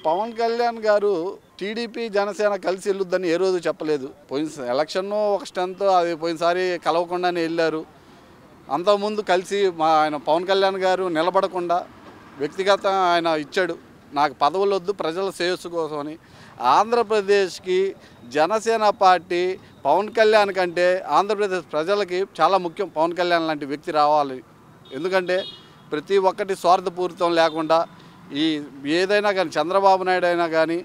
పవన్ కళ్యాణ్ గారు టీడీపీ జనసేన కలిసి వెళ్ళొద్దని ఏ రోజు చెప్పలేదు పోయిన ఎలక్షన్ ఒక స్ట్రెంత్ అది పోయినసారి కలవకుండానే వెళ్ళారు అంతకుముందు కలిసి మా ఆయన పవన్ కళ్యాణ్ గారు నిలబడకుండా వ్యక్తిగత ఆయన ఇచ్చాడు నాకు పదవులు వద్దు ప్రజల శ్రేయస్సు కోసమని ఆంధ్రప్రదేశ్కి జనసేన పార్టీ పవన్ కళ్యాణ్ కంటే ఆంధ్రప్రదేశ్ ప్రజలకి చాలా ముఖ్యం పవన్ కళ్యాణ్ లాంటి వ్యక్తి రావాలి ఎందుకంటే ప్రతి ఒక్కటి స్వార్థపూరితం లేకుండా ఈ ఏదైనా కానీ చంద్రబాబు నాయుడు అయినా కానీ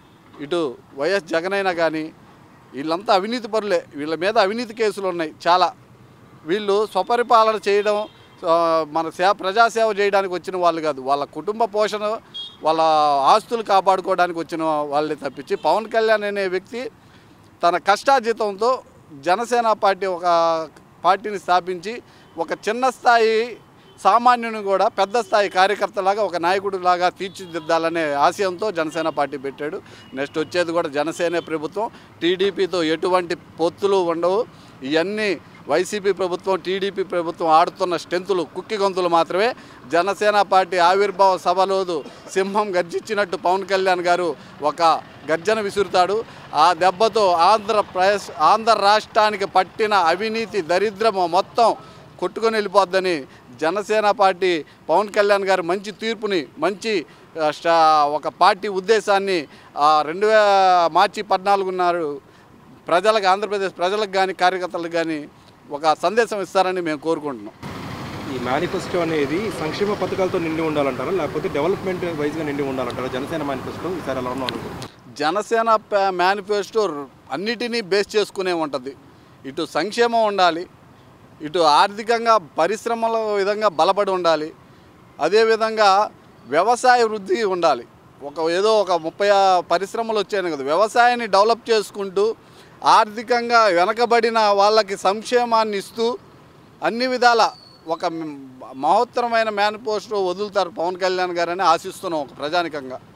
ఇటు వైఎస్ జగన్ అయినా కానీ వీళ్ళంతా అవినీతి పరులే వీళ్ళ మీద అవినీతి కేసులు ఉన్నాయి చాలా వీళ్ళు స్వపరిపాలన చేయడం ఆ, మన సేవ ప్రజాసేవ చేయడానికి వచ్చిన వాళ్ళు కాదు వాళ్ళ కుటుంబ పోషణ వాళ్ళ ఆస్తులు కాపాడుకోవడానికి వచ్చిన వాళ్ళే తప్పించి పవన్ కళ్యాణ్ అనే వ్యక్తి తన కష్టార్జితంతో జనసేన పార్టీ ఒక పార్టీని స్థాపించి ఒక చిన్న స్థాయి సామాన్యుని కూడా పెద్ద స్థాయి కార్యకర్తలాగా ఒక నాయకుడిలాగా తీర్చిదిద్దాలనే ఆశయంతో జనసేన పార్టీ పెట్టాడు నెక్స్ట్ వచ్చేది కూడా జనసేన ప్రభుత్వం టీడీపీతో ఎటువంటి పొత్తులు ఉండవు ఇవన్నీ వైసీపీ ప్రభుత్వం టీడీపీ ప్రభుత్వం ఆడుతున్న స్టెంతులు కుక్కి గొంతులు మాత్రమే జనసేన పార్టీ ఆవిర్భావ సభలోదు సింహం గర్జించినట్టు పవన్ కళ్యాణ్ గారు ఒక గర్జన విసురుతాడు ఆ దెబ్బతో ఆంధ్రప్రదేశ్ ఆంధ్ర రాష్ట్రానికి పట్టిన అవినీతి దరిద్రము మొత్తం కొట్టుకొని వెళ్ళిపోద్దని జనసేన పార్టీ పవన్ కళ్యాణ్ గారు మంచి తీర్పుని మంచి ఆ, స్టా- ఒక పార్టీ ఉద్దేశాన్ని ఆ, రెండు వే మార్చి పద్నాలుగున్నారు ప్రజలకు ఆంధ్రప్రదేశ్ ప్రజలకు కానీ కార్యకర్తలకు కానీ ఒక సందేశం ఇస్తారని మేము కోరుకుంటున్నాం ఈ మేనిఫెస్టో అనేది సంక్షేమ పథకాలతో నిండి ఉండాలంటారా లేకపోతే డెవలప్మెంట్ వైజ్గా నిండి ఉండాలంటారా జనసేన మేనిఫెస్టో ఈసారి ఎలా ఉన్నాం జనసేన ప- మేనిఫెస్టో అన్నిటినీ బేస్ చేసుకునే ఉంటుంది ఇటు సంక్షేమం ఉండాలి ఇటు ఆర్థికంగా పరిశ్రమల విధంగా బలపడి ఉండాలి అదేవిధంగా వ్యవసాయ వృద్ధి ఉండాలి ఒక ఏదో ఒక ముప్పై ఆ- పరిశ్రమలు వచ్చాయి కదా వ్యవసాయాన్ని డెవలప్ చేసుకుంటూ ఆర్థికంగా వెనకబడిన వాళ్ళకి సంక్షేమాన్ని ఇస్తూ అన్ని విధాల ఒక మహోత్తరమైన మేనిఫెస్టో వదులుతారు పవన్ కళ్యాణ్ గారని ఆశిస్తున్నాం ఒక ప్రజానికంగా